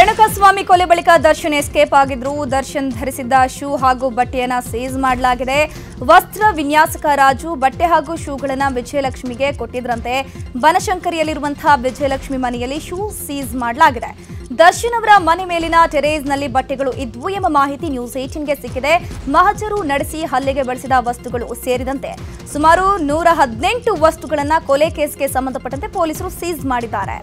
ರೇಣುಕಾಸ್ವಾಮಿ ಕೊಲೆ ಬಳಿಕ ದರ್ಶನ್ ಎಸ್ಕೇಪ್ ಆಗಿದ್ರು ದರ್ಶನ್ ಧರಿಸಿದ್ದ ಶೂ ಹಾಗೂ ಬಟ್ಟೆಯನ್ನ ಸೀಸ್ ಮಾಡಲಾಗಿದೆ ವಸ್ತ್ರ ವಿನ್ಯಾಸಕ ರಾಜು ಬಟ್ಟೆ ಹಾಗೂ ಶೂಗಳನ್ನ ವಿಜಯಲಕ್ಷ್ಮಿಗೆ ಕೊಟ್ಟಿದ್ರಂತೆ ಬನಶಂಕರಿಯಲ್ಲಿರುವಂತಹ ವಿಜಯಲಕ್ಷ್ಮಿ ಮನೆಯಲ್ಲಿ ಶೂ ಸೀಸ್ ಮಾಡಲಾಗಿದೆ ದರ್ಶನ್ ಅವರ ಮನೆ ಮೇಲಿನ ಟೆರೇಸ್ನಲ್ಲಿ ಬಟ್ಟೆಗಳು ಇದ್ವು ಎಂಬ ಮಾಹಿತಿ ನ್ಯೂಸ್ ಏಟಿನ್ಗೆ ಸಿಕ್ಕಿದೆ ಮಹಜರು ನಡೆಸಿ ಹಲ್ಲೆಗೆ ಬಳಸಿದ ವಸ್ತುಗಳು ಸೇರಿದಂತೆ ಸುಮಾರು ನೂರ ಹದಿನೆಂಟು ವಸ್ತುಗಳನ್ನ ಕೊಲೆ ಕೇಸ್ಗೆ ಸಂಬಂಧಪಟ್ಟಂತೆ ಪೊಲೀಸರು ಸೀಸ್ ಮಾಡಿದ್ದಾರೆ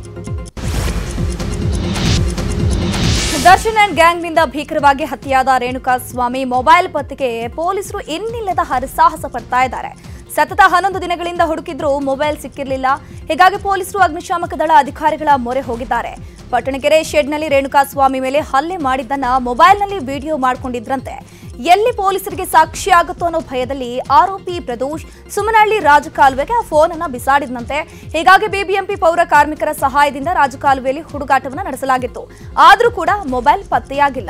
ದರ್ಶನ್ ಅಂಡ್ ಗ್ಯಾಂಗ್ನಿಂದ ಭೀಕರವಾಗಿ ಹತ್ಯೆಯಾದ ರೇಣುಕಾ ಸ್ವಾಮಿ ಮೊಬೈಲ್ ಪತ್ತೆಗೆ ಪೊಲೀಸರು ಇನ್ನಿಲ್ಲದ ಹರಸಾಹಸ ಪಡ್ತಾ ಇದ್ದಾರೆ ಸತತ ಹನ್ನೊಂದು ದಿನಗಳಿಂದ ಹುಡುಕಿದ್ರೂ ಮೊಬೈಲ್ ಸಿಕ್ಕಿರಲಿಲ್ಲ ಹೀಗಾಗಿ ಪೊಲೀಸರು ಅಗ್ನಿಶಾಮಕ ದಳ ಅಧಿಕಾರಿಗಳ ಮೊರೆ ಹೋಗಿದ್ದಾರೆ ಪಟ್ಟಣಗೆರೆ ಶೆಡ್ನಲ್ಲಿ ರೇಣುಕಾ ಸ್ವಾಮಿ ಮೇಲೆ ಹಲ್ಲೆ ಮಾಡಿದ್ದನ್ನ ಮೊಬೈಲ್ನಲ್ಲಿ ವಿಡಿಯೋ ಮಾಡಿಕೊಂಡಿದ್ರಂತೆ ಎಲ್ಲಿ ಪೊಲೀಸರಿಗೆ ಸಾಕ್ಷಿ ಆಗುತ್ತೋ ಅನ್ನೋ ಭಯದಲ್ಲಿ ಆರೋಪಿ ಪ್ರದೋಷ್ ಸುಮನಹಳ್ಳಿ ರಾಜಕಾಲುವೆಗೆ ಆ ಫೋನ್ ಅನ್ನ ಬಿಸಾಡಿದ್ನಂತೆ ಹೀಗಾಗಿ ಬಿಬಿಎಂಪಿ ಪೌರ ಕಾರ್ಮಿಕರ ಸಹಾಯದಿಂದ ರಾಜಕಾಲುವೆಯಲ್ಲಿ ಹುಡುಗಾಟವನ್ನು ನಡೆಸಲಾಗಿತ್ತು ಆದರೂ ಕೂಡ ಮೊಬೈಲ್ ಪತ್ತೆಯಾಗಿಲ್ಲ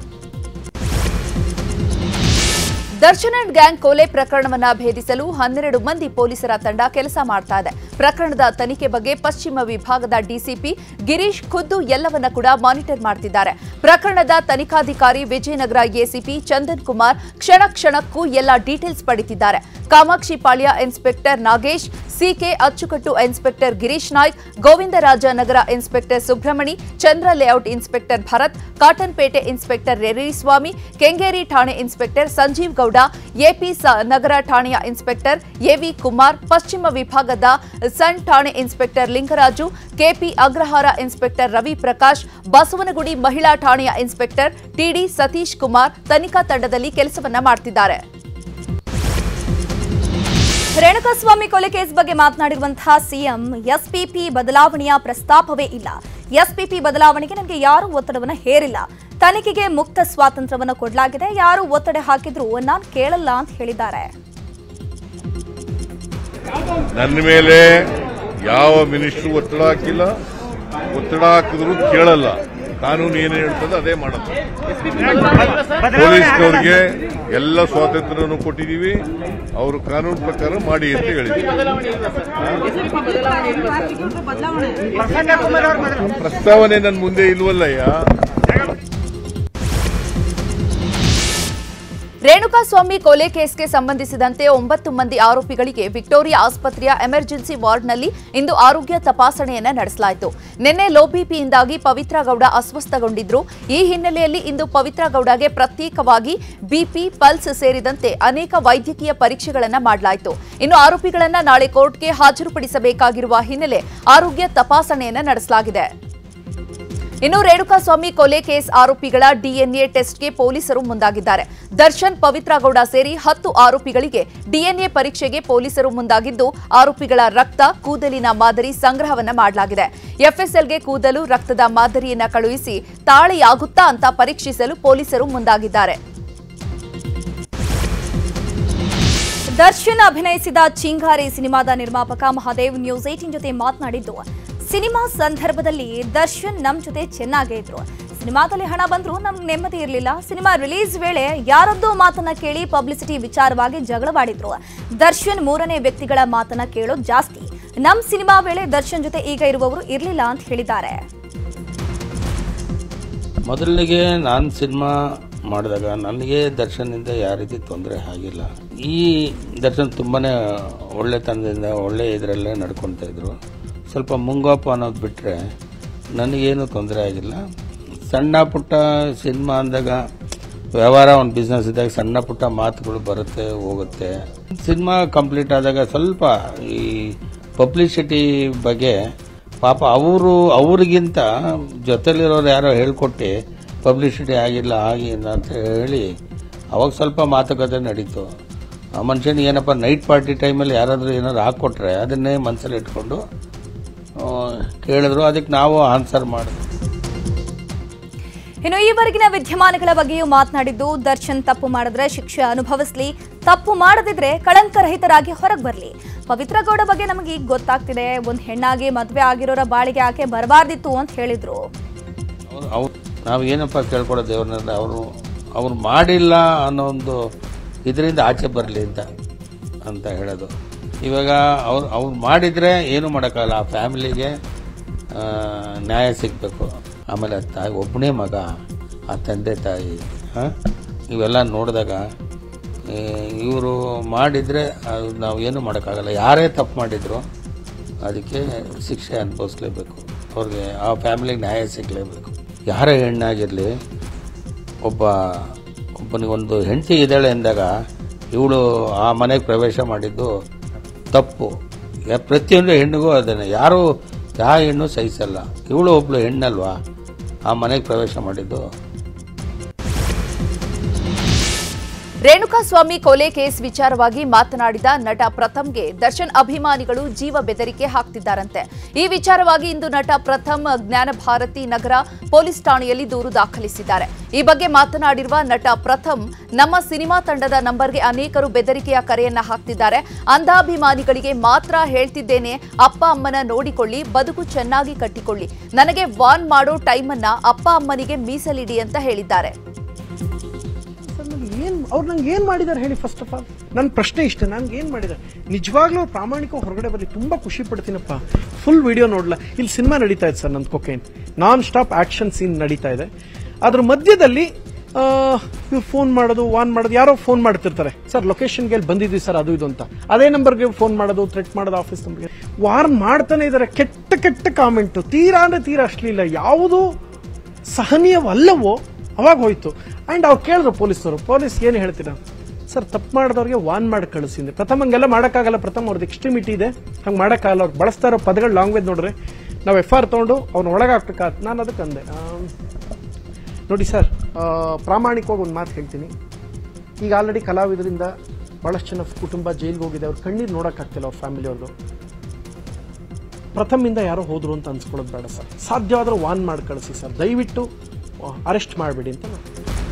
ದರ್ಶನ್ ಅಂಡ್ ಗ್ಯಾಂಗ್ ಕೊಲೆ ಪ್ರಕರಣವನ್ನ ಭೇದಿಸಲು ಹನ್ನೆರಡು ಮಂದಿ ಪೊಲೀಸರ ತಂಡ ಕೆಲಸ ಮಾಡ್ತಾ ಇದೆ ಪ್ರಕರಣದ ತನಿಖೆ ಬಗ್ಗೆ ಪಶ್ಚಿಮ ವಿಭಾಗದ ಡಿಸಿಪಿ ಗಿರೀಶ್ ಖುದ್ದು ಎಲ್ಲವನ್ನ ಕೂಡ ಮಾನಿಟರ್ ಮಾಡ್ತಿದ್ದಾರೆ ಪ್ರಕರಣದ ತನಿಖಾಧಿಕಾರಿ ವಿಜಯನಗರ ಎಸಿಪಿ ಚಂದನ್ ಕುಮಾರ್ ಕ್ಷಣ ಕ್ಷಣಕ್ಕೂ ಎಲ್ಲ ಡೀಟೇಲ್ಸ್ ಪಡಿತಿದ್ದಾರೆ Kamakshi Palya inspector Nagesh C K Achukattu inspector Girish Naik Govindaraja Nagar inspector Subramani Chandra layout inspector Bharath Cottonpete inspector ರೆರಿಸ್ವಾಮಿ ಕೆಂಗೇರಿ ಠಾಣೆ ಇನ್ಸ್ಪೆಕ್ಟರ್ ಸಂಜೀವ್ ಗೌಡ ಎಪಿ ಸ- ನಗರ ಠಾಣೆಯ ಇನ್ಸ್ಪೆಕ್ಟರ್ ಎವಿ ಕುಮಾರ್ ಪಶ್ಚಿಮ ವಿಭಾಗದ ಸಣ್ ಠಾಣೆ inspector Lingaraju K P Agrahara inspector Ravi Prakash Basavanagudi ಮಹಿಳಾ ಠಾಣೆಯ ಇನ್ಸ್ಪೆಕ್ಟರ್ ಟಿಡಿ ಸತೀಶ್ ಕುಮಾರ್ ತನಿಖಾ ತಂಡದಲ್ಲಿ ಕೆಲಸವನ್ನ ಮಾಡ್ತಿದ್ದಾರೆ ರೇಣುಕಾಸ್ವಾಮಿ ಕೊಲೆ ಕೇಸ್ ಬಗ್ಗೆ ಮಾತನಾಡಿರುವಂತಹ ಸಿಎಂ ಎಸ್ಪಿಪಿ ಬದಲಾವಣೆಯ ಪ್ರಸ್ತಾಪವೇ ಇಲ್ಲ ಎಸ್ಪಿಪಿ ಬದಲಾವಣೆಗೆ ನನಗೆ ಯಾರೂ ಒತ್ತಡವನ್ನು ಹೇರಿಲ್ಲ ತನಿಖೆಗೆ ಮುಕ್ತ ಸ್ವಾತಂತ್ರ್ಯವನ್ನು ಕೊಡಲಾಗಿದೆ ಯಾರು ಒತ್ತಡ ಹಾಕಿದ್ರು ನಾನು ಕೇಳಲ್ಲ ಅಂತ ಹೇಳಿದ್ದಾರೆ ನನ್ನ ಮೇಲೆ ಯಾವ ಮಿನಿಸ್ಟ್ರು ಒತ್ತಡ ಹಾಕಿಲ್ಲ ಒತ್ತಡ ಹಾಕಿದ್ರು ಕೇಳಲ್ಲ ಕಾನೂನು ಏನು ಹೇಳ್ತದೆ ಅದೇ ಮಾಡೋದು ಪೊಲೀಸ್ನವ್ರಿಗೆ ಎಲ್ಲ ಸ್ವಾತಂತ್ರ್ಯವನ್ನು ಕೊಟ್ಟಿದ್ದೀವಿ ಅವರು ಕಾನೂನು ಪ್ರಕಾರ ಮಾಡಿ ಅಂತ ಹೇಳಿದ್ದೀವಿ ಪ್ರಸ್ತಾವನೆ ನನ್ನ ಮುಂದೆ ಇಲ್ವಲ್ಲಯ್ಯ ರೇಣುಕಾಸ್ವಾಮಿ ಕೊಲೆ ಕೇಸ್ಗೆ ಸಂಬಂಧಿಸಿದಂತೆ ಒಂಬತ್ತು ಮಂದಿ ಆರೋಪಿಗಳಿಗೆ ವಿಕ್ಟೋರಿಯಾ ಆಸ್ಪತ್ರೆಯ ಎಮರ್ಜೆನ್ಸಿ ವಾರ್ಡ್ನಲ್ಲಿ ಇಂದು ಆರೋಗ್ಯ ತಪಾಸಣೆಯನ್ನ ನಡೆಸಲಾಯಿತು ನಿನ್ನೆ ಲೋ ಬಿಪಿಯಿಂದಾಗಿ ಪವಿತ್ರ ಗೌಡ ಅಸ್ವಸ್ಥಗೊಂಡಿದ್ರು ಈ ಹಿನ್ನೆಲೆಯಲ್ಲಿ ಇಂದು ಪವಿತ್ರ ಗೌಡಗೆ ಪ್ರತ್ಯೇಕವಾಗಿ ಬಿಪಿ ಪಲ್ಸ್ ಸೇರಿದಂತೆ ಅನೇಕ ವೈದ್ಯಕೀಯ ಪರೀಕ್ಷೆಗಳನ್ನ ಮಾಡಲಾಯಿತು ಇನ್ನು ಆರೋಪಿಗಳನ್ನ ನಾಳೆ ಕೋರ್ಟ್ಗೆ ಹಾಜರುಪಡಿಸಬೇಕಾಗಿರುವ ಹಿನ್ನೆಲೆ ಆರೋಗ್ಯ ತಪಾಸಣೆಯನ್ನ ನಡೆಸಲಾಗಿದೆ ಇನ್ನು ರೇಣುಕಾಸ್ವಾಮಿ ಕೊಲೆ ಕೇಸ್ ಆರೋಪಿಗಳ ಡಿಎನ್ಎ ಟೆಸ್ಟ್ಗೆ ಪೊಲೀಸರು ಮುಂದಾಗಿದ್ದಾರೆ ದರ್ಶನ್ ಪವಿತ್ರ ಗೌಡ ಸೇರಿ ಹತ್ತು ಆರೋಪಿಗಳಿಗೆ ಡಿಎನ್ಎ ಪರೀಕ್ಷೆಗೆ ಪೊಲೀಸರು ಮುಂದಾಗಿದ್ದು ಆರೋಪಿಗಳ ರಕ್ತ ಕೂದಲಿನ ಮಾದರಿ ಸಂಗ್ರಹವನ್ನ ಮಾಡಲಾಗಿದೆ ಎಫ್ಎಸ್ಎಲ್ಗೆ ಕೂದಲು ರಕ್ತದ ಮಾದರಿಯನ್ನ ಕಳುಹಿಸಿ ತಾಳೆಯಾಗುತ್ತಾ ಅಂತ ಪರೀಕ್ಷಿಸಲು ಪೊಲೀಸರು ಮುಂದಾಗಿದ್ದಾರೆ ದರ್ಶನ್ ಅಭಿನಯಿಸಿದ ಚಿಂಗಾರಿ ಸಿನಿಮಾದ ನಿರ್ಮಾಪಕ ಮಹಾದೇವ್ ನ್ಯೂಸ್ ಏಟಿನ್ ಜೊತೆ ಮಾತನಾಡಿದ್ದು ಸಿನಿಮಾ ಸಂದರ್ಭದಲ್ಲಿ ದರ್ಶನ್ ನಮ್ ಜೊತೆ ಚೆನ್ನಾಗೇ ಇದ್ರು ಸಿನಿಮಾದಲ್ಲಿ ಹಣ ಬಂದ್ರು ನಮ್ಗೆ ನೆಮ್ಮದಿ ಇರಲಿಲ್ಲ ಸಿನಿಮಾ ರಿಲೀಸ್ ವೇಳೆ ಯಾರದ್ದೋ ಮಾತನ್ನ ಕೇಳಿ ಪಬ್ಲಿಸಿಟಿ ವಿಚಾರವಾಗಿ ಜಗಳವಾಡಿದ್ರು ದರ್ಶನ್ ಮೂರನೇ ವ್ಯಕ್ತಿಗಳ ಮಾತನ್ನ ಕೇಳೋದು ಜಾಸ್ತಿ ನಮ್ ಸಿನಿಮಾ ವೇಳೆ ದರ್ಶನ್ ಜೊತೆ ಈಗ ಇರುವವರು ಇರಲಿಲ್ಲ ಅಂತ ಹೇಳಿದ್ದಾರೆ ಮೊದಲಿಗೆ ನಾನು ಸಿನಿಮಾ ಮಾಡಿದಾಗ ನನಗೆ ದರ್ಶನಿಂದ ಯಾವ ರೀತಿ ತೊಂದರೆ ಆಗಿಲ್ಲ ಈ ದರ್ಶನ್ ತುಂಬಾ ಒಳ್ಳೆತನದಿಂದ ಒಳ್ಳೆ ಇದರಲ್ಲೇ ನಡ್ಕೊತಾ ಇದ್ರು ಸ್ವಲ್ಪ ಮುಂಗೋಪ ಅನ್ನೋದು ಬಿಟ್ಟರೆ ನನಗೇನು ತೊಂದರೆ ಆಗಿಲ್ಲ ಸಣ್ಣ ಪುಟ್ಟ ಸಿನಿಮಾ ಅಂದಾಗ ವ್ಯವಹಾರ ಒಂದು ಬಿಸ್ನೆಸ್ ಇದ್ದಾಗ ಸಣ್ಣ ಪುಟ್ಟ ಮಾತುಗಳು ಬರುತ್ತೆ ಹೋಗುತ್ತೆ ಸಿನಿಮಾ ಕಂಪ್ಲೀಟ್ ಆದಾಗ ಸ್ವಲ್ಪ ಈ ಪಬ್ಲಿಸಿಟಿ ಬಗ್ಗೆ ಪಾಪ ಅವರು ಅವ್ರಿಗಿಂತ ಜೊತೆಲಿರೋರು ಯಾರೋ ಹೇಳ್ಕೊಟ್ಟು ಪಬ್ಲಿಸಿಟಿ ಆಗಿಲ್ಲ ಆಗಿಲ್ಲ ಅಂತ ಹೇಳಿ ಅವಾಗ ಸ್ವಲ್ಪ ಮಾತುಕತೆ ನಡೀತು ಆ ಮನುಷ್ಯನಿಗೆ ಏನಪ್ಪ ನೈಟ್ ಪಾರ್ಟಿ ಟೈಮಲ್ಲಿ ಯಾರಾದರೂ ಏನಾದ್ರು ಹಾಕ್ಕೊಟ್ರೆ ಅದನ್ನೇ ಮನಸ್ಸಲ್ಲಿ ಇಟ್ಕೊಂಡು ಆ, ಕೇಳಿದ್ರು ಅದಕ್ಕೆ ನಾವು ಆನ್ಸರ್ ಮಾಡಿದ್ವಿ ಇನ್ನು ಈವರೆಗಿನ ವಿದ್ಯಮಾನಗಳ ಬಗ್ಗೆಯೂ ಮಾತನಾಡಿದ್ದು ದರ್ಶನ್ ತಪ್ಪು ಮಾಡಿದ್ರೆ ಶಿಕ್ಷೆ ಅನುಭವಿಸ್ಲಿ ತಪ್ಪು ಮಾಡದಿದ್ರೆ ಕಳಂಕರಹಿತರಾಗಿ ಹೊರಗೆ ಬರಲಿ ಪವಿತ್ರ ಗೌಡ ಬಗ್ಗೆ ನಮಗೆ ಈಗ ಗೊತ್ತಾಗ್ತಿದೆ ಒಂದು ಹೆಣ್ಣಾಗಿ ಮದುವೆ ಆಗಿರೋರ ಬಾಳಿಗೆ ಆಕೆ ಬರಬಾರ್ದಿತ್ತು ಅಂತ ಹೇಳಿದ್ರು ಅವ್ರು ಅವ್ರು ನಾವು ಏನಪ್ಪ ಕೇಳ್ಕೊಡೋದು ದೇವ್ರನ್ನ ಅವರು ಅವ್ರು ಮಾಡಿಲ್ಲ ಅನ್ನೋ ಒಂದು ಇದರಿಂದ ಆಚೆ ಬರಲಿ ಅಂತ ಅಂತ ಹೇಳೋದು ಇವಾಗ ಅವ್ರು ಅವ್ರು ಮಾಡಿದರೆ ಏನು ಮಾಡೋಕ್ಕಾಗಲ್ಲ ಆ ಫ್ಯಾಮಿಲಿಗೆ ನ್ಯಾಯ ಸಿಗಬೇಕು ಆಮೇಲೆ ಆ ತಾಯಿ ಒಬ್ಬನೇ ಮಗ ಆ ತಂದೆ ತಾಯಿ ಹಾಂ ಇವೆಲ್ಲ ನೋಡಿದಾಗ ಇವರು ಮಾಡಿದರೆ ಅದು ನಾವು ಏನು ಮಾಡೋಕ್ಕಾಗಲ್ಲ ಯಾರೇ ತಪ್ಪು ಮಾಡಿದ್ರು ಅದಕ್ಕೆ ಶಿಕ್ಷೆ ಅನುಭವಿಸ್ಲೇಬೇಕು ಅವ್ರಿಗೆ ಆ ಫ್ಯಾಮಿಲಿಗೆ ನ್ಯಾಯ ಸಿಗಲೇಬೇಕು ಯಾರೇ ಹೆಣ್ಣಾಗಿರಲಿ ಒಬ್ಬ ಒಬ್ಬನಿಗೊಂದು ಹೆಂಡತಿ ಇದ್ದಾಳೆ ಅಂದಾಗ ಇವಳು ಆ ಮನೆಗೆ ಪ್ರವೇಶ ಮಾಡಿದ್ದು ತಪ್ಪು ಯಾ- ಪ್ರತಿಯೊಂದು ಹೆಣ್ಣಿಗೂ ಅದನ್ನೇ ಯಾರು ಯಾವ ಹೆಣ್ಣು ಸಹಿಸಲ್ಲ ಇವಳು ಒಬ್ಳು ಹೆಣ್ಣಲ್ವಾ ಆ ಮನೆಗೆ ಪ್ರವೇಶ ಮಾಡಿದ್ದು ರೇಣುಕಾಸ್ವಾಮಿ ಕೊಲೆ ಕೇಸ್ ವಿಚಾರವಾಗಿ ಮಾತನಾಡಿದ ನಟ ಪ್ರಥಮ್ಗೆ ದರ್ಶನ್ ಅಭಿಮಾನಿಗಳು ಜೀವ ಬೆದರಿಕೆ ಹಾಕ್ತಿದ್ದಾರಂತೆ ಈ ವಿಚಾರವಾಗಿ ಇಂದು ನಟ ಪ್ರಥಮ್ ಜ್ಞಾನ ಭಾರತಿ ನಗರ ಪೊಲೀಸ್ ಠಾಣೆಯಲ್ಲಿ ದೂರು ದಾಖಲಿಸಿದ್ದಾರೆ ಈ ಬಗ್ಗೆ ಮಾತನಾಡಿರುವ ನಟ ಪ್ರಥಮ್ ನಮ್ಮ ಸಿನಿಮಾ ತಂಡದ ನಂಬರ್ಗೆ ಅನೇಕರು ಬೆದರಿಕೆಯ ಕರೆಯನ್ನ ಹಾಕ್ತಿದ್ದಾರೆ ಅಂಧಾಭಿಮಾನಿಗಳಿಗೆ ಮಾತ್ರ ಹೇಳ್ತಿದ್ದೇನೆ ಅಪ್ಪ ಅಮ್ಮನ ನೋಡಿಕೊಳ್ಳಿ ಬದುಕು ಚೆನ್ನಾಗಿ ಕಟ್ಟಿಕೊಳ್ಳಿ ನನಗೆ ವಾರ್ನ್ ಮಾಡೋ ಟೈಮನ್ನ ಅಪ್ಪ ಅಮ್ಮನಿಗೆ ಮೀಸಲಿಡಿ ಅಂತ ಹೇಳಿದ್ದಾರೆ ಸರ್ ನನಗೆ ಏನು ಅವ್ರು ನಂಗೆ ಏನು ಮಾಡಿದ್ದಾರೆ ಹೇಳಿ ಫಸ್ಟ್ ಆಫ್ ಆಲ್ ನನ್ನ ಪ್ರಶ್ನೆ ಇಷ್ಟ ನನ್ಗೆ ಏನು ಮಾಡಿದ್ದಾರೆ ನಿಜವಾಗ್ಲೂ ಅವ್ರು ಪ್ರಾಮಾಣಿಕ ಹೊರಗಡೆ ಬರಲಿ ತುಂಬ ಖುಷಿ ಪಡ್ತೀನಪ್ಪ ಫುಲ್ ವಿಡಿಯೋ ನೋಡಲ್ಲ ಇಲ್ಲಿ ಸಿನಿಮಾ ನಡೀತಾ ಇದೆ ಸರ್ ನನ್ನ cocaine non stop action scene ನಡೀತಾ ಇದೆ ಅದ್ರ ಮಧ್ಯದಲ್ಲಿ ಇವ್ರು ಫೋನ್ ಮಾಡೋದು ವಾನ್ ಮಾಡೋದು ಯಾರೋ ಫೋನ್ ಮಾಡ್ತಿರ್ತಾರೆ ಸರ್ ಲೊಕೇಶನ್ಗೆ ಅಲ್ಲಿ ಬಂದಿದ್ವಿ ಸರ್ ಅದು ಇದು ಅಂತ ಅದೇ ನಂಬರ್ಗೆ ಫೋನ್ ಮಾಡೋದು ಥ್ರೆಟ್ ಮಾಡೋದು ಆಫೀಸ್ ನಂಬರ್ಗೆ ವಾರ್ನ್ ಮಾಡ್ತಾನೆ ಇದ್ದಾರೆ ಕೆಟ್ಟ ಕೆಟ್ಟ ಕಾಮೆಂಟು ತೀರಾ ಅಂದ್ರೆ ತೀರಾ ಅಶ್ಲೀಲ ಯಾವುದು ಸಹನೀಯವಲ್ಲವೋ ಅವಾಗ ಹೋಯ್ತು ಅಂಡ್ ಅವ್ರು ಕೇಳಿದ್ರು ಪೊಲೀಸರು ಪೊಲೀಸ್ ಏನು ಹೇಳ್ತೀರಾ ಸರ್ ತಪ್ಪು ಮಾಡಿದವ್ರಿಗೆ ವಾನ್ ಮಾಡಿ ಕಳಿಸಿದ್ದೆ ಪ್ರಥಮ ಹಂಗೆಲ್ಲ ಮಾಡೋಕ್ಕಾಗಲ್ಲ ಪ್ರಥಮ ಅವ್ರದ್ದು ಎಕ್ಸ್ಟ್ರಿಮಿಟಿ ಇದೆ ಹಂಗೆ ಮಾಡೋಕ್ಕಾಗಲ್ಲ ಅವ್ರು ಬಳಸ್ತಾ ಇರೋ ಪದಗಳು ಲ್ಯಾಂಗ್ವೇಜ್ ನೋಡ್ರಿ ನಾವು ಎಫ್ ಆರ್ ತೊಗೊಂಡು ಅವ್ನ ಒಳಗೆ ಹಾಕ್ಬೇಕಾತ್ ನಾನು ಅದಕ್ಕೆ ಅಂದೆ ಆಮ್, ನೋಡಿ ಸರ್ ಆ, ಪ್ರಾಮಾಣಿಕವಾಗಿ ಒಂದು ಮಾತು ಹೇಳ್ತೀನಿ ಈಗ ಆಲ್ರೆಡಿ ಕಲಾವಿದರಿಂದ ಭಾಳಷ್ಟು ಜನ ಕುಟುಂಬ ಜೈಲಿಗೆ ಹೋಗಿದೆ ಅವ್ರ ಕಣ್ಣೀರು ನೋಡೋಕ್ಕಾಗ್ತಿಲ್ಲ ಅವ್ರ ಫ್ಯಾಮಿಲಿ ಅವ್ರದ್ದು ಪ್ರಥಮಿಂದ ಯಾರೋ ಹೋದ್ರು ಅಂತ ಅನ್ಸ್ಕೊಳ್ಳೋದು ಬೇಡ ಸರ್ ಸಾಧ್ಯವಾದ್ರೆ ವಾನ್ ಮಾಡಿ ಕಳಿಸಿ ಸರ್ ದಯವಿಟ್ಟು ಅರೆಸ್ಟ್ ಮಾಡಬೇಡಿ ಅಂತ ನಾನು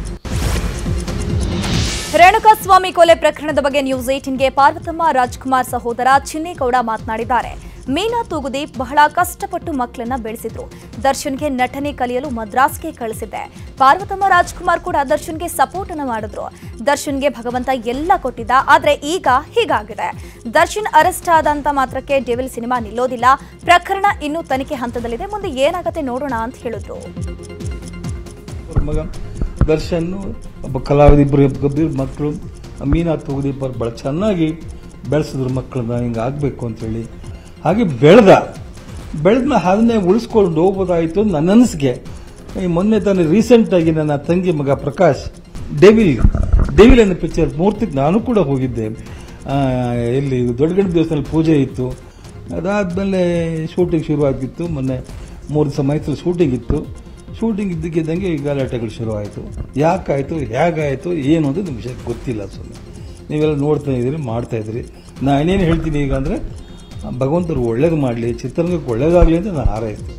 ರೇಣುಕಾಸ್ವಾಮಿ ಕೊಲೆ ಪ್ರಕರಣದ ಬಗ್ಗೆ ನ್ಯೂಸ್ ಏಟಿನ್ಗೆ ಪಾರ್ವತಮ್ಮ ರಾಜ್ಕುಮಾರ್ ಸಹೋದರ ಚಿನ್ನೇಗೌಡ ಮಾತನಾಡಿದ್ದಾರೆ ಮೀನಾ ತೂಗುದೀಪ್ ಬಹಳ ಕಷ್ಟಪಟ್ಟು ಮಕ್ಕಳನ್ನ ಬೆಳೆಸಿದ್ರು ದರ್ಶನ್ಗೆ ನಟನೆ ಕಲಿಯಲು ಮದ್ರಾಸ್ಗೆ ಕಳಿಸಿದ್ದೆ ಪಾರ್ವತಮ್ಮ ರಾಜ್ಕುಮಾರ್ ಕೂಡ ದರ್ಶನ್ಗೆ ಸಪೋರ್ಟ್ ಅನ್ನ ಮಾಡಿದ್ರು ದರ್ಶನ್ಗೆ ಭಗವಂತ ಎಲ್ಲ ಕೊಟ್ಟಿದ್ದ ಆದ್ರೆ ಈಗ ಹೀಗಾಗಿದೆ ದರ್ಶನ್ ಅರೆಸ್ಟ್ ಆದಂತ ಮಾತ್ರಕ್ಕೆ ಡೆವಿಲ್ ಸಿನಿಮಾ ನಿಲ್ಲೋದಿಲ್ಲ ಪ್ರಕರಣ ಇನ್ನೂ ತನಿಖೆ ಹಂತದಲ್ಲಿದೆ ಮುಂದೆ ಏನಾಗತ್ತೆ ನೋಡೋಣ ಅಂತ ಹೇಳಿದ್ರು ಅವ್ರ ಮಗ ದರ್ಶನ್ ಒಬ್ಬ ಕಲಾವಿದ ಇಬ್ಬರು ಗಂಭೀರ ಮಕ್ಕಳು ಮೀನಾ ತೂಗುದೀಪ್ ಅವ್ರು ಭಾಳ ಚೆನ್ನಾಗಿ ಬೆಳೆಸಿದ್ರು ಮಕ್ಕಳನ್ನ ಹಿಂಗೆ ಆಗಬೇಕು ಅಂತೇಳಿ ಹಾಗೆ ಬೆಳೆದ ಬೆಳೆದ ಅದನ್ನೇ ಉಳಿಸ್ಕೊಂಡು ಹೋಗ್ಬೋದಾಯಿತು ಅಂತ ನನ್ನ ಅನಿಸಿಕೆ ಈ ಮೊನ್ನೆ ತಾನೇ ರೀಸೆಂಟಾಗಿ ನನ್ನ ತಂಗಿ ಮಗ ಪ್ರಕಾಶ್ ಡೆವಿಲ್ ಡೆವಿಲ್ ಅನ್ನೋ ಪಿಕ್ಚರ್ ಮೂರ್ತಿಗೆ ನಾನು ಕೂಡ ಹೋಗಿದ್ದೆ ಆ, ಎಲ್ಲಿ ದೊಡ್ಡಗಂಡ ದೇವಸ್ಥಾನದಲ್ಲಿ ಪೂಜೆ ಇತ್ತು ಅದಾದಮೇಲೆ ಶೂಟಿಂಗ್ ಶುರು ಆಗಿತ್ತು ಮೊನ್ನೆ ಮೂರು ದಿವಸ ಮೈಸೂರು ಶೂಟಿಂಗ್ ಇತ್ತು ಶೂಟಿಂಗ್ ಇದ್ದಕ್ಕಿದ್ದಂಗೆ ಈ ಗಲಾಟೆಗಳು ಶುರುವಾಯಿತು ಯಾಕಾಯಿತು ಹೇಗಾಯಿತು ಏನು ಅಂತ ನಿಮ್ಗೆ ವಿಷಯ ಗೊತ್ತಿಲ್ಲ ಸ್ವಾಮಿ ನೀವೆಲ್ಲ ನೋಡ್ತಾ ಇದ್ದೀರಿ ಮಾಡ್ತಾ ಇದ್ದೀರಿ ನಾ ಏನೇನು ಹೇಳ್ತೀನಿ ಈಗ ಅಂದರೆ ಭಗವಂತರು ಒಳ್ಳೇದು ಮಾಡಲಿ ಚಿತ್ರರಂಗಕ್ಕೆ ಒಳ್ಳೇದಾಗಲಿ ಅಂತ ನಾನು ಹಾರೈಸ್ತೀನಿ